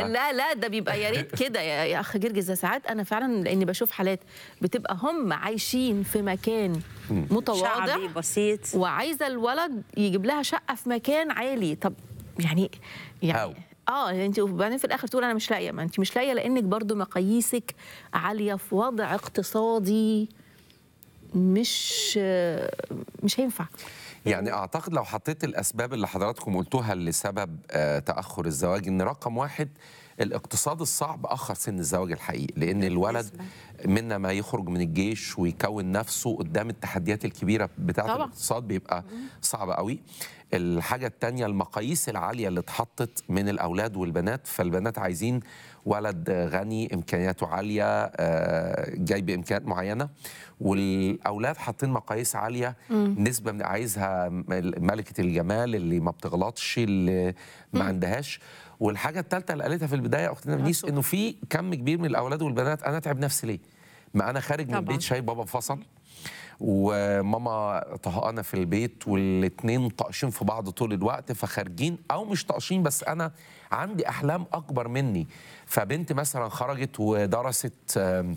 لا لا ده بيبقى يا ريت كده يا, يا اخ جرجس ده ساعات انا فعلا لاني بشوف حالات بتبقى هم عايشين في مكان متواضع شعبي بسيط وعايزه الولد يجيب لها شقه في مكان عالي طب يعني يعني أو. اه يعني انت وبعدين في الاخر تقول انا مش لاقيه ما انت مش لاقيه لانك برضو مقاييسك عاليه في وضع اقتصادي مش مش هينفع يعني اعتقد لو حطيت الاسباب اللي حضراتكم قلتوها لسبب آه، تاخر الزواج ان رقم واحد الاقتصاد الصعب اخر سن الزواج الحقيقي لان الولد منا ما يخرج من الجيش ويكون نفسه قدام التحديات الكبيره بتاعه طبعا. الاقتصاد بيبقى صعب قوي الحاجه الثانيه المقاييس العاليه اللي اتحطت من الاولاد والبنات فالبنات عايزين ولد غني امكانياته عاليه آه، جاي بامكانيات معينه والاولاد حاطين مقاييس عاليه نسبه من عايزها ملكه الجمال اللي ما بتغلطش اللي ما عندهاش والحاجه الثالثه اللي قالتها في البدايه اختنا منيس انه في كم كبير من الاولاد والبنات انا اتعب نفسي ليه؟ ما انا خارج من طبعاً. البيت شايف بابا فصل وماما طهقانه في البيت والاتنين طاقشين في بعض طول الوقت فخارجين او مش طاقشين بس انا عندي احلام اكبر مني فبنت مثلا خرجت ودرست آم،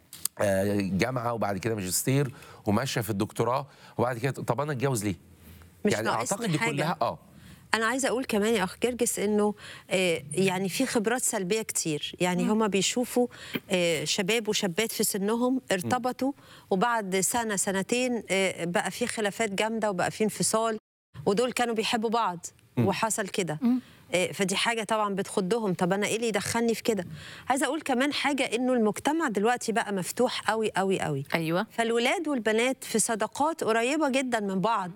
آه، جامعه وبعد كده ماجستير وماشيه في الدكتوراه وبعد كده طب انا اتجوز ليه؟ مش يعني ناقصني اعتقد دي حاجة. كلها اه انا عايزه اقول كمان يا اخ جرجس انه آه، يعني في خبرات سلبيه كتير يعني هما بيشوفوا آه، شباب وشابات في سنهم ارتبطوا وبعد سنه سنتين آه، بقى في خلافات جامده وبقى في انفصال ودول كانوا بيحبوا بعض وحصل كده آه، فدي حاجه طبعا بتخضهم طب انا ايه اللي يدخلني في كده عايزه اقول كمان حاجه انه المجتمع دلوقتي بقى مفتوح قوي قوي قوي ايوه فالولاد والبنات في صداقات قريبه جدا من بعض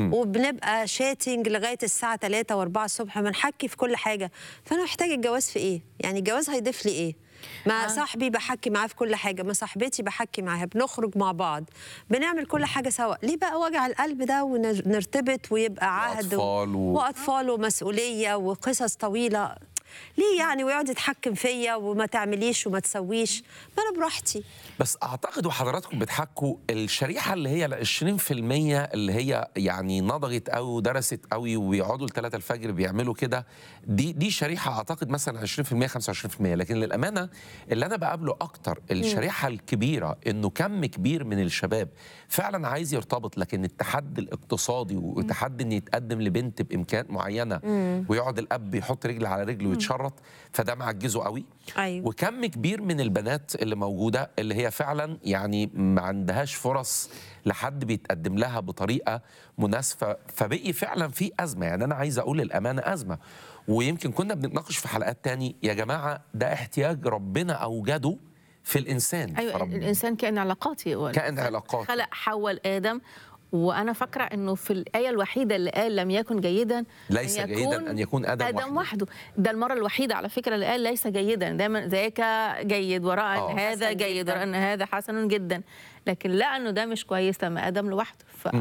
وبنبقى شاتنج لغايه الساعه 3 و4 الصبح بنحكي في كل حاجه فانا محتاج الجواز في ايه يعني الجواز هيضيف لي ايه مع آه. صاحبي بحكي معاه في كل حاجه مع صاحبتي بحكي معاها بنخرج مع بعض بنعمل كل حاجه سوا ليه بقى وجع القلب ده ونرتبط ويبقى عهد وأطفال و- واطفال ومسؤوليه وقصص طويله ليه يعني ويقعد يتحكم فيا وما تعمليش وما تسويش ما انا براحتي بس اعتقد وحضراتكم بتحكوا الشريحه اللي هي ال 20% اللي هي يعني نضجت قوي ودرست قوي وبيقعدوا لثلاثة الفجر بيعملوا كده دي دي شريحه اعتقد مثلا 20% 25% لكن للامانه اللي انا بقابله اكتر الشريحه الكبيره انه كم كبير من الشباب فعلا عايز يرتبط لكن التحدي الاقتصادي والتحدي ان يتقدم لبنت بامكانيات معينه ويقعد الاب يحط رجل على رجل ويتشرط فده معجزه قوي ايوه وكم كبير من البنات اللي موجوده اللي هي فعلا يعني ما عندهاش فرص لحد بيتقدم لها بطريقه مناسبه فبقي فعلا في ازمه يعني انا عايز اقول الامانه ازمه ويمكن كنا بنتناقش في حلقات تاني يا جماعه ده احتياج ربنا اوجده في الانسان ايوه فرب- الانسان كائن علاقاتي هو كائن علاقاتي. خلق حواء ادم وانا فاكره انه في الايه الوحيده اللي قال لم يكن جيدا ليس جيدا أن يكون آدم ادم وحده. وحده ده المره الوحيده على فكره اللي قال ليس جيدا دايما ذاك جيد وراى آه. ان هذا حسن جيد جداً. وراى ان هذا حسن جدا لكن لا انه ده مش كويس لما ادم لوحده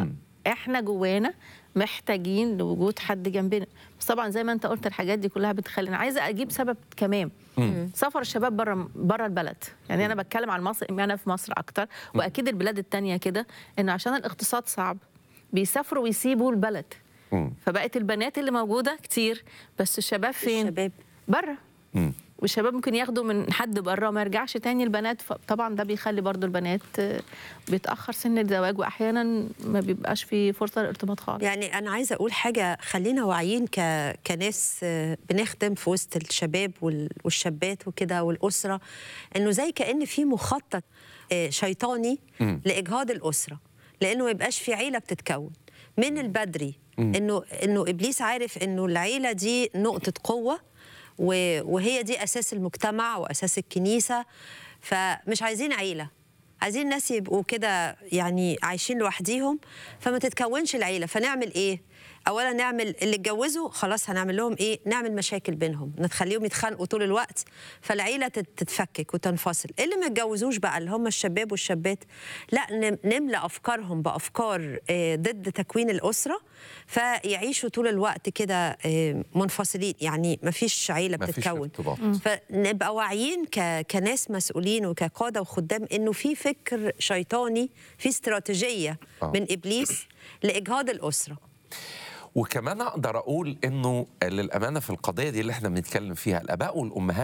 فاحنا جوانا محتاجين لوجود حد جنبنا بس طبعا زي ما انت قلت الحاجات دي كلها بتخلي انا عايزه اجيب سبب كمان سفر الشباب بره بره البلد يعني انا بتكلم عن مصر انا في مصر اكتر واكيد البلاد التانية كده ان عشان الاقتصاد صعب بيسافروا ويسيبوا البلد مم. فبقت البنات اللي موجوده كتير بس الشباب فين الشباب. بره مم. والشباب ممكن ياخدوا من حد بره وما يرجعش تاني البنات فطبعا ده بيخلي برضو البنات آه، بيتاخر سن الزواج واحيانا ما بيبقاش في فرصه للارتباط خالص يعني انا عايزه اقول حاجه خلينا واعيين ك... كناس آه، بنخدم في وسط الشباب وال... والشابات وكده والاسره انه زي كان في مخطط آه، شيطاني لاجهاض الاسره لانه ما يبقاش في عيله بتتكون من البدري انه انه ابليس عارف انه العيله دي نقطه قوه و... وهي دي اساس المجتمع واساس الكنيسه فمش عايزين عيله عايزين ناس يبقوا كده يعني عايشين لوحديهم فما تتكونش العيله فنعمل ايه اولا نعمل اللي اتجوزوا خلاص هنعمل لهم ايه نعمل مشاكل بينهم نخليهم يتخانقوا طول الوقت فالعيله تت- تتفكك وتنفصل اللي ما اتجوزوش بقى اللي هم الشباب والشابات لا نم- نملى افكارهم بافكار آه، ضد تكوين الاسره فيعيشوا طول الوقت كده آه، منفصلين يعني ما فيش عيله مفيش بتتكون ارتباط. فنبقى واعيين ك... كناس مسؤولين وكقاده وخدام انه في فكر شيطاني في استراتيجيه آه. من ابليس لاجهاض الاسره وكمان اقدر اقول انه للامانه في القضيه دي اللي احنا بنتكلم فيها الاباء والامهات